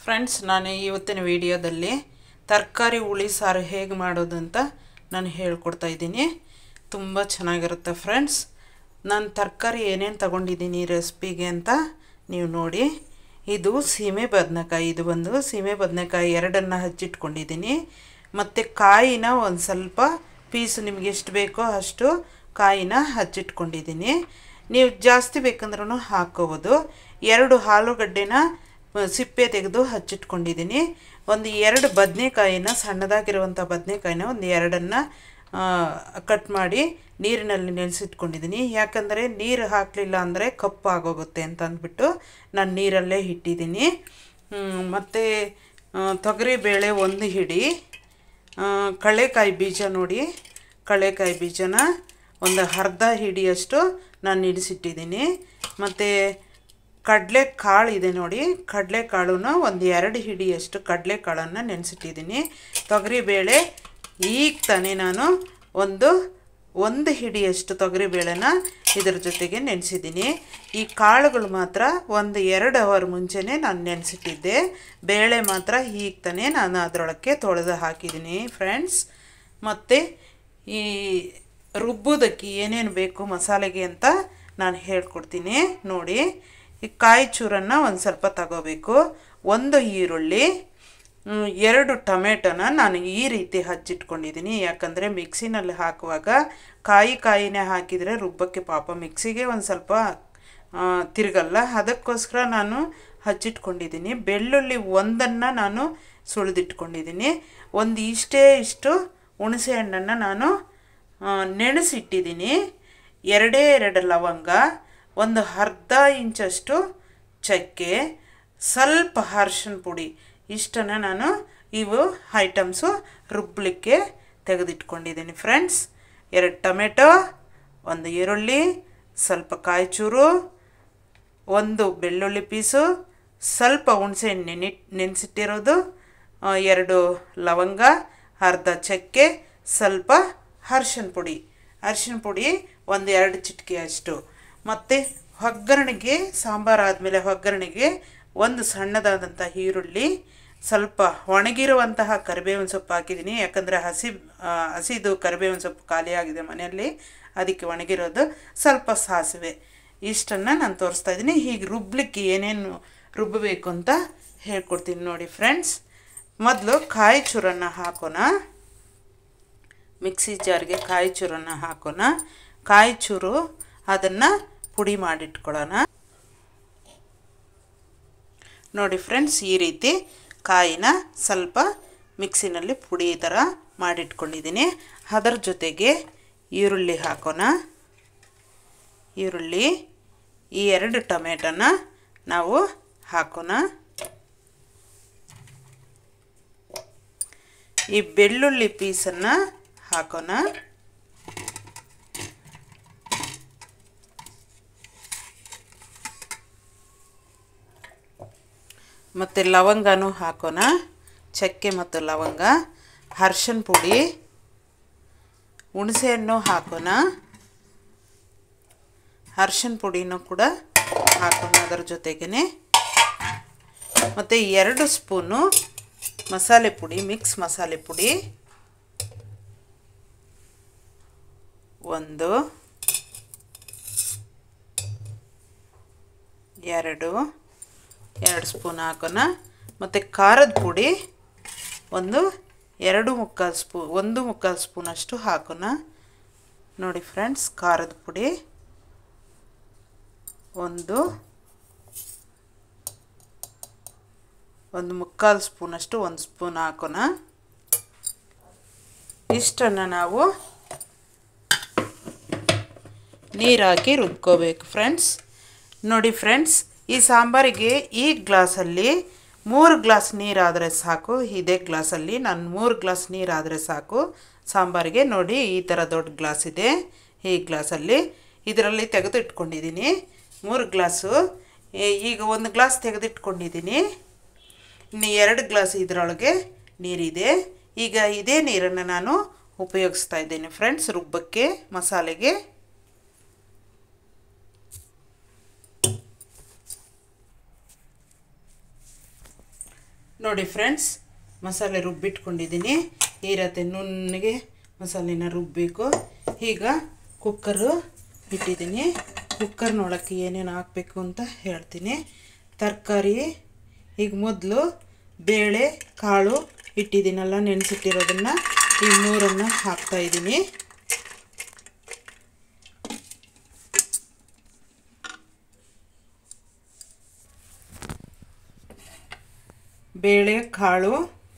friends ನಾನು ಇವತ್ತಿನ ವಿಡಿಯೋದಲ್ಲಿ ತರಕಾರಿ ಹುಳಿ ಸಾರು ಹೇಗೆ ಮಾಡೋದು ಅಂತ ನಾನು ಹೇಳ್ಕೊಡ್ತಾ ಇದ್ದೀನಿ ತುಂಬ ಚೆನ್ನಾಗಿರುತ್ತೆ ಫ್ರೆಂಡ್ಸ್ ನಾನು ತರಕಾರಿ ಏನೇನು ತಗೊಂಡಿದ್ದೀನಿ ರೆಸಿಪಿಗೆ ಅಂತ ನೀವು ನೋಡಿ ಇದು ಸೀಮೆ ಬದನೆಕಾಯಿ ಇದು ಬಂದು ಸೀಮೆ ಬದನೆಕಾಯಿ ಎರಡನ್ನು ಹಚ್ಚಿಟ್ಕೊಂಡಿದ್ದೀನಿ ಮತ್ತು ಕಾಯಿನ ಒಂದು ಸ್ವಲ್ಪ ಪೀಸು ನಿಮ್ಗೆ ಎಷ್ಟು ಬೇಕೋ ಅಷ್ಟು ಕಾಯಿನ ಹಚ್ಚಿಟ್ಕೊಂಡಿದ್ದೀನಿ ನೀವು ಜಾಸ್ತಿ ಬೇಕಂದ್ರೂ ಹಾಕ್ಕೋಬೋದು ಎರಡು ಆಲೂಗಡ್ಡೆನ ಸಿಪ್ಪೆ ತೆಗೆದು ಹಚ್ಚಿಟ್ಕೊಂಡಿದ್ದೀನಿ ಒಂದು ಎರಡು ಬದನೆಕಾಯಿನ ಸಣ್ಣದಾಗಿರುವಂಥ ಬದನೆಕಾಯಿನ ಒಂದು ಎರಡನ್ನು ಕಟ್ ಮಾಡಿ ನೀರಿನಲ್ಲಿ ನೆನೆಸಿಟ್ಕೊಂಡಿದ್ದೀನಿ ಯಾಕಂದರೆ ನೀರು ಹಾಕಲಿಲ್ಲ ಅಂದರೆ ಕಪ್ಪು ಆಗೋಗುತ್ತೆ ಅಂತ ಅಂದ್ಬಿಟ್ಟು ನಾನು ನೀರಲ್ಲೇ ಇಟ್ಟಿದ್ದೀನಿ ಮತ್ತು ತೊಗರಿಬೇಳೆ ಒಂದು ಹಿಡಿ ಕಳೆಕಾಯಿ ಬೀಜ ನೋಡಿ ಕಳೆಕಾಯಿ ಬೀಜನ ಒಂದು ಅರ್ಧ ಹಿಡಿಯಷ್ಟು ನಾನು ಇಡಿಸಿಟ್ಟಿದ್ದೀನಿ ಮತ್ತು ಕಡಲೆ ಕಾಳು ಇದೆ ನೋಡಿ ಕಡಲೆಕಾಳನ್ನ ಒಂದು ಎರಡು ಹಿಡಿಯಷ್ಟು ಕಡಲೆಕಾಳನ್ನು ನೆನೆಸಿಟ್ಟಿದ್ದೀನಿ ತೊಗರಿಬೇಳೆ ಈಗ ತಾನೇ ನಾನು ಒಂದು ಒಂದು ಹಿಡಿಯಷ್ಟು ತೊಗರಿಬೇಳೆನ ಇದ್ರ ಜೊತೆಗೆ ನೆನೆಸಿದ್ದೀನಿ ಈ ಕಾಳುಗಳು ಮಾತ್ರ ಒಂದು ಎರಡು ಅವರ್ ಮುಂಚೆನೇ ನಾನು ನೆನೆಸಿಟ್ಟಿದ್ದೆ ಬೇಳೆ ಮಾತ್ರ ಈಗ ತಾನೇ ನಾನು ಅದರೊಳಕ್ಕೆ ತೊಳೆದು ಹಾಕಿದ್ದೀನಿ ಫ್ರೆಂಡ್ಸ್ ಮತ್ತು ಈ ರುಬ್ಬೋದಕ್ಕೆ ಏನೇನು ಬೇಕು ಮಸಾಲೆಗೆ ಅಂತ ನಾನು ಹೇಳ್ಕೊಡ್ತೀನಿ ನೋಡಿ ಈ ಕಾಯಿ ಚೂರನ್ನು ಒಂದು ಸ್ವಲ್ಪ ತಗೋಬೇಕು ಒಂದು ಈರುಳ್ಳಿ ಎರಡು ಟೊಮೆಟೊನ ನಾನು ಈ ರೀತಿ ಹಚ್ಚಿಟ್ಕೊಂಡಿದ್ದೀನಿ ಯಾಕಂದರೆ ಮಿಕ್ಸಿನಲ್ಲಿ ಹಾಕುವಾಗ ಕಾಯಿ ಕಾಯಿನೇ ಹಾಕಿದರೆ ರುಬ್ಬಕ್ಕೆ ಪಾಪ ಮಿಕ್ಸಿಗೆ ಒಂದು ಸ್ವಲ್ಪ ತಿರುಗಲ್ಲ ಅದಕ್ಕೋಸ್ಕರ ನಾನು ಹಚ್ಚಿಟ್ಕೊಂಡಿದ್ದೀನಿ ಬೆಳ್ಳುಳ್ಳಿ ಒಂದನ್ನು ನಾನು ಸುಳಿದಿಟ್ಕೊಂಡಿದ್ದೀನಿ ಒಂದು ಇಷ್ಟೇ ಇಷ್ಟು ಹುಣಸೆ ಹಣ್ಣನ್ನು ನಾನು ನೆನೆಸಿಟ್ಟಿದ್ದೀನಿ ಎರಡೇ ಎರಡು ಲವಂಗ ಒಂದು ಅರ್ಧ ಇಂಚಷ್ಟು ಚಕ್ಕೆ ಸ್ವಲ್ಪ ಅರ್ಶಿನ ಪುಡಿ ಇಷ್ಟನ್ನು ನಾನು ಇವು ಐಟಮ್ಸು ರುಬ್ಬಲಿಕ್ಕೆ ತೆಗೆದಿಟ್ಕೊಂಡಿದ್ದೀನಿ ಫ್ರೆಂಡ್ಸ್ ಎರಡು ಟೊಮೆಟೊ ಒಂದು ಈರುಳ್ಳಿ ಸ್ವಲ್ಪ ಕಾಯಿಚೂರು ಒಂದು ಬೆಳ್ಳುಳ್ಳಿ ಪೀಸು ಸ್ವಲ್ಪ ಹುಣಸೆ ನೆನೆ ನೆನೆಸಿಟ್ಟಿರೋದು ಎರಡು ಲವಂಗ ಅರ್ಧ ಚಕ್ಕೆ ಸ್ವಲ್ಪ ಅರ್ಶಿನ ಪುಡಿ ಅರ್ಶಿನ ಪುಡಿ ಒಂದು ಎರಡು ಚಿಟಿಕೆ ಅಷ್ಟು ಮತ್ತು ಒಗ್ಗರಣೆಗೆ ಸಾಂಬಾರು ಆದಮೇಲೆ ಒಗ್ಗರಣೆಗೆ ಒಂದು ಸಣ್ಣದಾದಂಥ ಈರುಳ್ಳಿ ಸ್ವಲ್ಪ ಒಣಗಿರುವಂತಹ ಕರಿಬೇವಿನ ಸೊಪ್ಪು ಹಾಕಿದ್ದೀನಿ ಯಾಕಂದರೆ ಹಸಿ ಹಸಿದು ಕರಿಬೇವಿನ ಸೊಪ್ಪು ಖಾಲಿಯಾಗಿದೆ ಮನೆಯಲ್ಲಿ ಅದಕ್ಕೆ ಒಣಗಿರೋದು ಸ್ವಲ್ಪ ಸಾಸಿವೆ ಇಷ್ಟನ್ನು ನಾನು ತೋರಿಸ್ತಾ ಇದ್ದೀನಿ ಹೀಗೆ ರುಬ್ಲಿಕ್ಕೆ ಏನೇನು ರುಬ್ಬಬೇಕು ಅಂತ ಹೇಳ್ಕೊಡ್ತೀನಿ ನೋಡಿ ಫ್ರೆಂಡ್ಸ್ ಮೊದಲು ಕಾಯಿ ಚೂರನ್ನು ಹಾಕೋಣ ಮಿಕ್ಸಿ ಜಾರ್ಗೆ ಕಾಯಿ ಚೂರನ್ನು ಹಾಕೋಣ ಕಾಯಿ ಚೂರು ಅದನ್ನು ಪುಡಿ ಮಾಡಿಟ್ಕೊಳ್ಳೋಣ ನೋಡಿ ಫ್ರೆಂಡ್ಸ್ ಈ ರೀತಿ ಕಾಯಿನ ಸ್ವಲ್ಪ ಮಿಕ್ಸಿನಲ್ಲಿ ಪುಡಿ ಥರ ಮಾಡಿಟ್ಕೊಂಡಿದ್ದೀನಿ ಅದರ ಜೊತೆಗೆ ಈರುಳ್ಳಿ ಹಾಕೋಣ ಈರುಳ್ಳಿ ಈ ಎರಡು ಟೊಮೆಟೊನ ನಾವು ಹಾಕೋಣ ಈ ಬೆಳ್ಳುಳ್ಳಿ ಪೀಸನ್ನು ಹಾಕೋಣ ಮತ್ತು ಲವಂಗನೂ ಹಾಕೋಣ ಚಕ್ಕೆ ಮತ್ತು ಲವಂಗ ಅರ್ಶಿನ ಪುಡಿ ಹುಣಸೆಹಣ್ಣು ಹಾಕೋಣ ಅರ್ಶಿನ ಪುಡಿನೂ ಕೂಡ ಹಾಕೋಣ ಅದರ ಜೊತೆಗೇ ಮತ್ತು ಎರಡು ಸ್ಪೂನು ಮಸಾಲೆ ಪುಡಿ ಮಿಕ್ಸ್ ಮಸಾಲೆ ಪುಡಿ ಒಂದು ಎರಡು ಎರಡು ಸ್ಪೂನ್ ಹಾಕೋಣ ಮತ್ತು ಖಾರದ ಪುಡಿ ಒಂದು ಎರಡು ಮುಕ್ಕಾಲು ಸ್ಪೂ ಒಂದು ಮುಕ್ಕಾಲು ಸ್ಪೂನಷ್ಟು ಹಾಕೋಣ ನೋಡಿ ಫ್ರೆಂಡ್ಸ್ ಖಾರದ ಪುಡಿ ಒಂದು ಒಂದು ಮುಕ್ಕಾಲು ಸ್ಪೂನಷ್ಟು ಒಂದು ಸ್ಪೂನ್ ಹಾಕೋಣ ಇಷ್ಟನ್ನು ನಾವು ನೀರು ಹಾಕಿ ರುಬ್ಕೋಬೇಕು ಫ್ರೆಂಡ್ಸ್ ನೋಡಿ ಫ್ರೆಂಡ್ಸ್ ಈ ಸಾಂಬಾರಿಗೆ ಈ ಗ್ಲಾಸಲ್ಲಿ ಮೂರು ಗ್ಲಾಸ್ ನೀರಾದರೆ ಸಾಕು ಇದೇ ಗ್ಲಾಸಲ್ಲಿ ನಾನು ಮೂರು ಗ್ಲಾಸ್ ನೀರಾದರೆ ಸಾಕು ಸಾಂಬಾರಿಗೆ ನೋಡಿ ಈ ಥರ ದೊಡ್ಡ ಗ್ಲಾಸ್ ಇದೆ ಈ ಗ್ಲಾಸಲ್ಲಿ ಇದರಲ್ಲಿ ತೆಗೆದಿಟ್ಕೊಂಡಿದ್ದೀನಿ ಮೂರು ಗ್ಲಾಸು ಈಗ ಒಂದು ಗ್ಲಾಸ್ ತೆಗೆದಿಟ್ಕೊಂಡಿದ್ದೀನಿ ಇನ್ನು ಎರಡು ಗ್ಲಾಸ್ ಇದರೊಳಗೆ ನೀರಿದೆ ಈಗ ಇದೇ ನೀರನ್ನು ನಾನು ಉಪಯೋಗಿಸ್ತಾ ಇದ್ದೇನೆ ಫ್ರೆಂಡ್ಸ್ ರುಬ್ಬಕ್ಕೆ ಮಸಾಲೆಗೆ ನೋಡಿ ಫ್ರೆಂಡ್ಸ್ ಮಸಾಲೆ ರುಬ್ಬಿಟ್ಕೊಂಡಿದ್ದೀನಿ ಈ ರೀತಿ ನುಣ್ಣಗೆ ಮಸಾಲೆನ ರುಬ್ಬಬೇಕು ಈಗ ಕುಕ್ಕರು ಇಟ್ಟಿದ್ದೀನಿ ಕುಕ್ಕರ್ನೊಳಕ್ಕೆ ಏನೇನು ಹಾಕಬೇಕು ಅಂತ ಹೇಳ್ತೀನಿ ತರಕಾರಿ ಈಗ ಮೊದಲು ಬೇಳೆ ಕಾಳು ಇಟ್ಟಿದ್ದೀನಲ್ಲ ನೆನೆಸಿಟ್ಟಿರೋದನ್ನು ಈ ಮೂರನ್ನು ಹಾಕ್ತಾಯಿದ್ದೀನಿ ಬೇಳೆ ಕಾಳು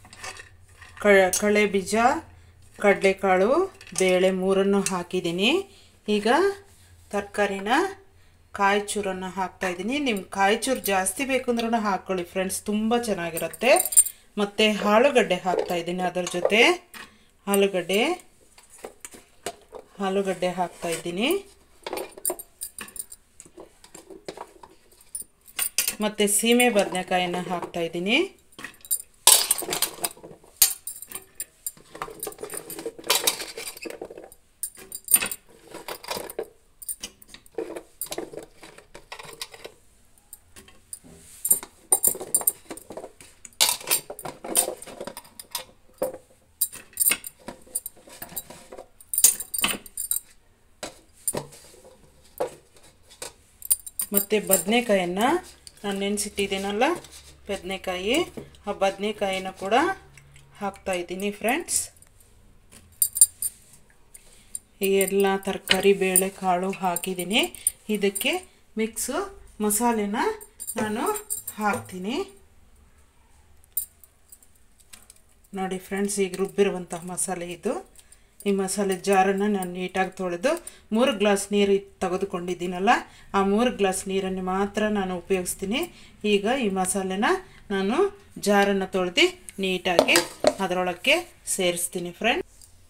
ಕಳೆ ಬೀಜ ಕಡಲೆಕಾಳು ಬೇಳೆ ಮೂರನ್ನು ಹಾಕಿದ್ದೀನಿ ಈಗ ತರಕಾರಿನ ಕಾಯಿ ಚೂರನ್ನು ಹಾಕ್ತಾಯಿದ್ದೀನಿ ನಿಮ್ಗೆ ಕಾಯಿ ಚೂರು ಜಾಸ್ತಿ ಬೇಕು ಅಂದ್ರೂ ಹಾಕ್ಕೊಳ್ಳಿ ಫ್ರೆಂಡ್ಸ್ ತುಂಬ ಚೆನ್ನಾಗಿರುತ್ತೆ ಮತ್ತು ಆಲೂಗಡ್ಡೆ ಹಾಕ್ತಾಯಿದ್ದೀನಿ ಅದರ ಜೊತೆ ಆಲೂಗಡ್ಡೆ ಆಲೂಗಡ್ಡೆ ಹಾಕ್ತಾಯಿದ್ದೀನಿ ಮತ್ತು ಸೀಮೆ ಬದನೆಕಾಯಿನ ಹಾಕ್ತಾಯಿದ್ದೀನಿ ಮತ್ತು ಬದನೆಕಾಯನ್ನು ನಾನು ನೆನೆಸಿಟ್ಟಿದ್ದೀನಲ್ಲ ಬದನೆಕಾಯಿ ಆ ಬದನೆಕಾಯಿನ ಕೂಡ ಹಾಕ್ತಾಯಿದ್ದೀನಿ ಫ್ರೆಂಡ್ಸ್ ಈ ಎಲ್ಲ ತರಕಾರಿ ಬೇಳೆ ಕಾಳು ಹಾಕಿದ್ದೀನಿ ಇದಕ್ಕೆ ಮಿಕ್ಸು ಮಸಾಲೆನ ನಾನು ಹಾಕ್ತೀನಿ ನೋಡಿ ಫ್ರೆಂಡ್ಸ್ ಈಗ ರುಬ್ಬಿರುವಂಥ ಮಸಾಲೆ ಇದು ಈ ಮಸಾಲೆ ಜಾರನ್ನು ನಾನು ನೀಟಾಗಿ ತೊಳೆದು ಮೂರು ಗ್ಲಾಸ್ ನೀರು ತೆಗೆದುಕೊಂಡಿದ್ದೀನಲ್ಲ ಆ ಮೂರು ಗ್ಲಾಸ್ ನೀರನ್ನು ಮಾತ್ರ ನಾನು ಉಪಯೋಗಿಸ್ತೀನಿ ಈಗ ಈ ಮಸಾಲೆನ ನಾನು ಜಾರನ್ನು ತೊಳೆದು ನೀಟಾಗಿ ಅದರೊಳಕ್ಕೆ ಸೇರಿಸ್ತೀನಿ ಫ್ರೆಂಡ್ಸ್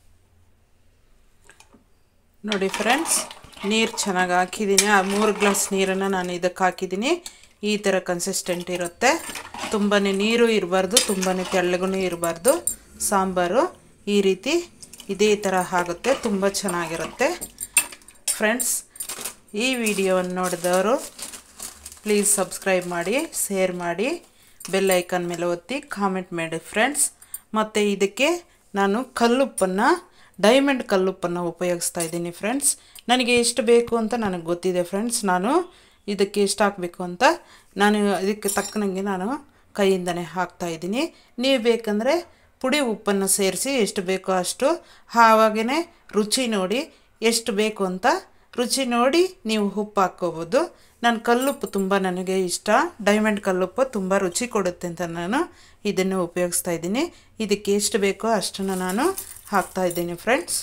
ನೋಡಿ ಫ್ರೆಂಡ್ಸ್ ನೀರು ಚೆನ್ನಾಗಿ ಹಾಕಿದ್ದೀನಿ ಆ ಮೂರು ಗ್ಲಾಸ್ ನೀರನ್ನು ನಾನು ಇದಕ್ಕೆ ಹಾಕಿದ್ದೀನಿ ಈ ಥರ ಕನ್ಸಿಸ್ಟೆಂಟ್ ಇರುತ್ತೆ ತುಂಬಾ ನೀರು ಇರಬಾರ್ದು ತುಂಬಾ ತೆಳ್ಳಗೂ ಇರಬಾರ್ದು ಸಾಂಬಾರು ಈ ರೀತಿ ಇದೇ ಥರ ಆಗುತ್ತೆ ತುಂಬ ಚೆನ್ನಾಗಿರುತ್ತೆ ಫ್ರೆಂಡ್ಸ್ ಈ ವಿಡಿಯೋವನ್ನು ನೋಡಿದವರು ಪ್ಲೀಸ್ ಸಬ್ಸ್ಕ್ರೈಬ್ ಮಾಡಿ ಶೇರ್ ಮಾಡಿ ಬೆಲ್ ಐಕಾನ್ ಮೇಲೆ ಒತ್ತಿ ಕಾಮೆಂಟ್ ಮಾಡಿ ಫ್ರೆಂಡ್ಸ್ ಮತ್ತು ಇದಕ್ಕೆ ನಾನು ಕಲ್ಲುಪ್ಪನ್ನು ಡೈಮಂಡ್ ಕಲ್ಲುಪ್ಪನ್ನು ಉಪಯೋಗಿಸ್ತಾ ಇದ್ದೀನಿ ಫ್ರೆಂಡ್ಸ್ ನನಗೆ ಎಷ್ಟು ಬೇಕು ಅಂತ ನನಗೆ ಗೊತ್ತಿದೆ ಫ್ರೆಂಡ್ಸ್ ನಾನು ಇದಕ್ಕೆ ಎಷ್ಟು ಹಾಕಬೇಕು ಅಂತ ನಾನು ಇದಕ್ಕೆ ತಕ್ಕನಂಗೆ ನಾನು ಕೈಯಿಂದನೇ ಹಾಕ್ತಾಯಿದ್ದೀನಿ ನೀವು ಬೇಕಂದರೆ ಪುಡಿ ಉಪ್ಪನ್ನು ಸೇರಿಸಿ ಎಷ್ಟು ಬೇಕೋ ಅಷ್ಟು ಆವಾಗೇ ರುಚಿ ನೋಡಿ ಎಷ್ಟು ಬೇಕು ಅಂತ ರುಚಿ ನೋಡಿ ನೀವು ಉಪ್ಪು ಹಾಕ್ಕೋಬೋದು ನಾನು ಕಲ್ಲುಪ್ಪು ತುಂಬ ನನಗೆ ಇಷ್ಟ ಡೈಮಂಡ್ ಕಲ್ಲುಪ್ಪು ತುಂಬ ರುಚಿ ಕೊಡುತ್ತೆ ಅಂತ ನಾನು ಇದನ್ನು ಉಪಯೋಗಿಸ್ತಾ ಇದ್ದೀನಿ ಇದಕ್ಕೆ ಎಷ್ಟು ಬೇಕೋ ಅಷ್ಟನ್ನು ನಾನು ಹಾಕ್ತಾ ಇದ್ದೀನಿ ಫ್ರೆಂಡ್ಸ್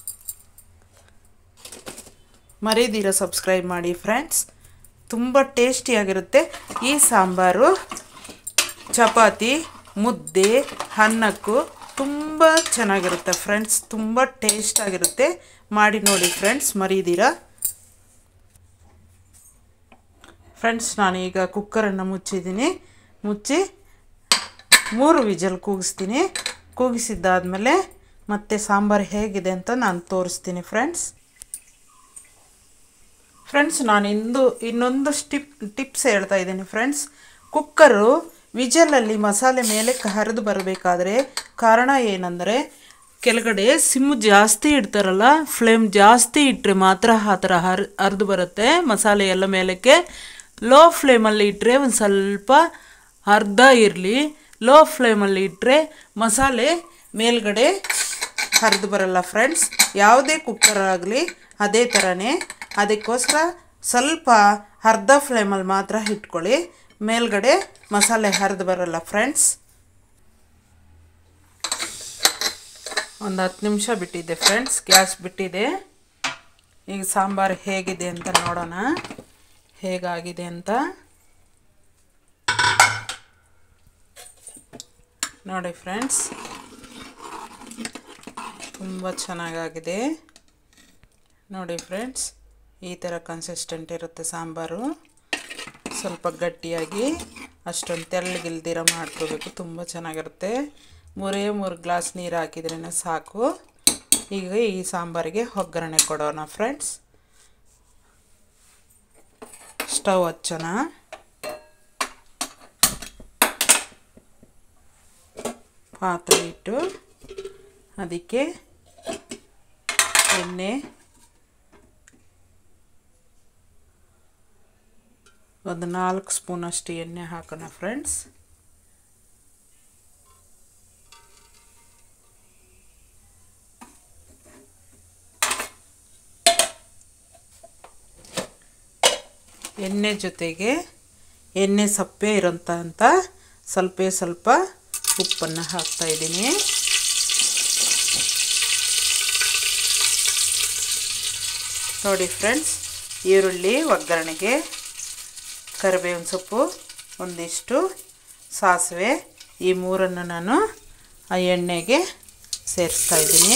ಮರೀದಿರ ಸಬ್ಸ್ಕ್ರೈಬ್ ಮಾಡಿ ಫ್ರೆಂಡ್ಸ್ ತುಂಬ ಟೇಸ್ಟಿಯಾಗಿರುತ್ತೆ ಈ ಸಾಂಬಾರು ಚಪಾತಿ ಮುದ್ದೆ ಅನ್ನಕ್ಕೂ ತುಂಬ ಚೆನ್ನಾಗಿರುತ್ತೆ ಫ್ರೆಂಡ್ಸ್ ತುಂಬ ಟೇಸ್ಟಾಗಿರುತ್ತೆ ಮಾಡಿ ನೋಡಿ ಫ್ರೆಂಡ್ಸ್ ಮರೀದಿರ ಫ್ರೆಂಡ್ಸ್ ನಾನೀಗ ಕುಕ್ಕರನ್ನು ಮುಚ್ಚಿದ್ದೀನಿ ಮುಚ್ಚಿ ಮೂರು ವಿಜಲ್ ಕೂಗಿಸ್ತೀನಿ ಕೂಗಿಸಿದ್ದಾದಮೇಲೆ ಮತ್ತೆ ಸಾಂಬಾರು ಹೇಗಿದೆ ಅಂತ ನಾನು ತೋರಿಸ್ತೀನಿ ಫ್ರೆಂಡ್ಸ್ ಫ್ರೆಂಡ್ಸ್ ನಾನು ಇಂದು ಇನ್ನೊಂದು ಸ್ಟಿಪ್ ಟಿಪ್ಸ್ ಹೇಳ್ತಾ ಇದ್ದೀನಿ ಫ್ರೆಂಡ್ಸ್ ಕುಕ್ಕರು ವಿಜಲಲ್ಲಿ ಮಸಾಲೆ ಮೇಲೆ ಹರಿದು ಬರಬೇಕಾದ್ರೆ ಕಾರಣ ಏನಂದರೆ ಕೆಳಗಡೆ ಸಿಮ್ಮು ಜಾಸ್ತಿ ಇಡ್ತಾರಲ್ಲ ಫ್ಲೇಮ್ ಜಾಸ್ತಿ ಇಟ್ಟರೆ ಮಾತ್ರ ಆ ಥರ ಹರ್ ಹರಿದು ಬರುತ್ತೆ ಮಸಾಲೆ ಎಲ್ಲ ಮೇಲಕ್ಕೆ ಲೋ ಫ್ಲೇಮಲ್ಲಿ ಇಟ್ಟರೆ ಒಂದು ಸ್ವಲ್ಪ ಅರ್ಧ ಇರಲಿ ಲೋ ಫ್ಲೇಮಲ್ಲಿ ಇಟ್ಟರೆ ಮಸಾಲೆ ಮೇಲ್ಗಡೆ ಹರಿದು ಬರಲ್ಲ ಫ್ರೆಂಡ್ಸ್ ಯಾವುದೇ ಕುಕ್ಕರ್ ಆಗಲಿ ಅದೇ ಥರನೇ ಅದಕ್ಕೋಸ್ಕರ ಸ್ವಲ್ಪ ಅರ್ಧ ಫ್ಲೇಮಲ್ಲಿ ಮಾತ್ರ ಇಟ್ಕೊಳ್ಳಿ ಮೇಲ್ಗಡೆ ಮಸಾಲೆ ಹರಿದು ಬರಲ್ಲ ಫ್ರೆಂಡ್ಸ್ ಒಂದು ಹತ್ತು ನಿಮಿಷ ಬಿಟ್ಟಿದ್ದೆ ಫ್ರೆಂಡ್ಸ್ ಗ್ಯಾಸ್ ಬಿಟ್ಟಿದೆ ಈಗ ಸಾಂಬಾರು ಹೇಗಿದೆ ಅಂತ ನೋಡೋಣ ಹೇಗಾಗಿದೆ ಅಂತ ನೋಡಿ ಫ್ರೆಂಡ್ಸ್ ತುಂಬ ಚೆನ್ನಾಗಾಗಿದೆ ನೋಡಿ ಫ್ರೆಂಡ್ಸ್ ಈ ಥರ ಕನ್ಸಿಸ್ಟೆಂಟ್ ಇರುತ್ತೆ ಸಾಂಬಾರು ಸ್ವಲ್ಪ ಗಟ್ಟಿಯಾಗಿ ಅಷ್ಟೊಂದು ತೆಳ್ಳಗಿಲ್ದಿರ ಮಾಡ್ಕೋಬೇಕು ತುಂಬ ಚೆನ್ನಾಗಿರುತ್ತೆ ಮೂರೇ ಮೂರು ಗ್ಲಾಸ್ ನೀರು ಹಾಕಿದ್ರೇ ಸಾಕು ಈಗ ಈ ಸಾಂಬಾರಿಗೆ ಒಗ್ಗರಣೆ ಕೊಡೋಣ ಫ್ರೆಂಡ್ಸ್ ಸ್ಟವ್ ಹಚ್ಚೋಣ ಪಾತ್ರೆ ಇಟ್ಟು ಅದಕ್ಕೆ ಎಣ್ಣೆ ಒಂದು ನಾಲ್ಕು ಸ್ಪೂನಷ್ಟು ಎಣ್ಣೆ ಹಾಕೋಣ ಫ್ರೆಂಡ್ಸ್ ಎಣ್ಣೆ ಜೊತೆಗೆ ಎಣ್ಣೆ ಸಪ್ಪೆ ಇರೋಂಥ ಅಂತ ಸ್ವಲ್ಪ ಸ್ವಲ್ಪ ಉಪ್ಪನ್ನು ಹಾಕ್ತಾಯಿದ್ದೀನಿ ನೋಡಿ ಫ್ರೆಂಡ್ಸ್ ಈರುಳ್ಳಿ ಒಗ್ಗರಣೆಗೆ ಕರಿಬೇವಿನ ಸೊಪ್ಪು ಒಂದಿಷ್ಟು ಸಾಸಿವೆ ಈ ಮೂರನ್ನು ನಾನು ಆ ಎಣ್ಣೆಗೆ ಸೇರಿಸ್ತಾ ಇದ್ದೀನಿ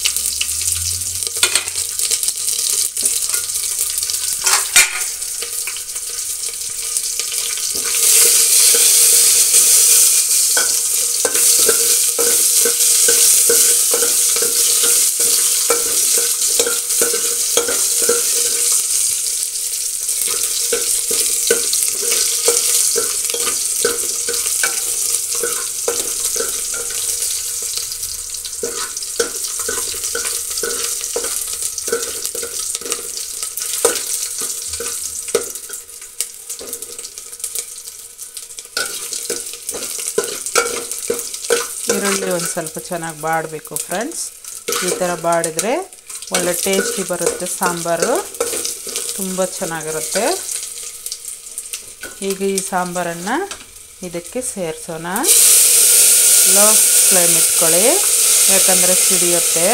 ಈರುಳ್ಳಿ ಒಂದು ಸ್ವಲ್ಪ ಚೆನ್ನಾಗಿ ಬಾಡಬೇಕು ಫ್ರೆಂಡ್ಸ್ ಈ ಥರ ಬಾಡಿದ್ರೆ ಒಳ್ಳೆ ಟೇಸ್ಟಿ ಬರುತ್ತೆ ಸಾಂಬಾರು ತುಂಬ ಚೆನ್ನಾಗಿರುತ್ತೆ ಈಗ ಈ ಸಾಂಬಾರನ್ನು ಇದಕ್ಕೆ ಸೇರಿಸೋಣ ಲೋ ಫ್ಲೇಮ್ ಇಟ್ಕೊಳ್ಳಿ ಯಾಕಂದರೆ ಸಿಡಿಯುತ್ತೆ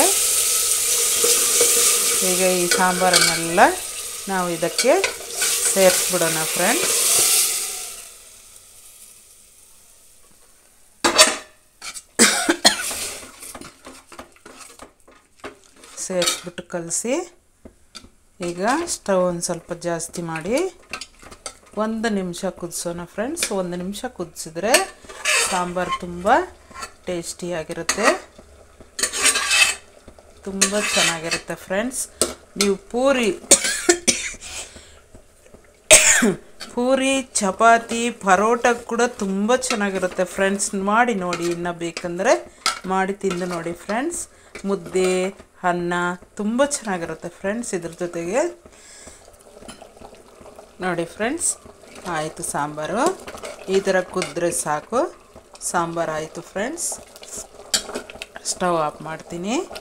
ಈಗ ಈ ಸಾಂಬಾರನ್ನೆಲ್ಲ ನಾವು ಇದಕ್ಕೆ ಸೇರಿಸ್ಬಿಡೋಣ ಫ್ರೆಂಡ್ಸ್ ಸೇರಿಸ್ಬಿಟ್ಟು ಕಲಸಿ ಈಗ ಸ್ಟವ್ ಒಂದು ಸ್ವಲ್ಪ ಜಾಸ್ತಿ ಮಾಡಿ ಒಂದು ನಿಮಿಷ ಕುದಿಸೋಣ ಫ್ರೆಂಡ್ಸ್ ಒಂದು ನಿಮಿಷ ಕುದಿಸಿದ್ರೆ ಸಾಂಬಾರು ತುಂಬ ಟೇಸ್ಟಿಯಾಗಿರುತ್ತೆ ತುಂಬ ಚೆನ್ನಾಗಿರುತ್ತೆ ಫ್ರೆಂಡ್ಸ್ ನೀವು ಪೂರಿ ಪೂರಿ ಚಪಾತಿ ಪರೋಟ ಕೂಡ ತುಂಬ ಚೆನ್ನಾಗಿರುತ್ತೆ ಫ್ರೆಂಡ್ಸ್ ಮಾಡಿ ನೋಡಿ ಇನ್ನು ಬೇಕಂದರೆ ಮಾಡಿ ತಿಂದು ನೋಡಿ ಫ್ರೆಂಡ್ಸ್ ಮುದ್ದೆ ಅನ್ನ ತುಂಬ ಚೆನ್ನಾಗಿರುತ್ತೆ ಫ್ರೆಂಡ್ಸ್ ಇದ್ರ ಜೊತೆಗೆ ನೋಡಿ ಫ್ರೆಂಡ್ಸ್ ಆಯಿತು ಸಾಂಬಾರು ಈ ಥರ ಕುದ್ರೆ ಸಾಕು ಸಾಂಬಾರು ಆಯಿತು ಫ್ರೆಂಡ್ಸ್ ಸ್ಟವ್ ಆಫ್ ಮಾಡ್ತೀನಿ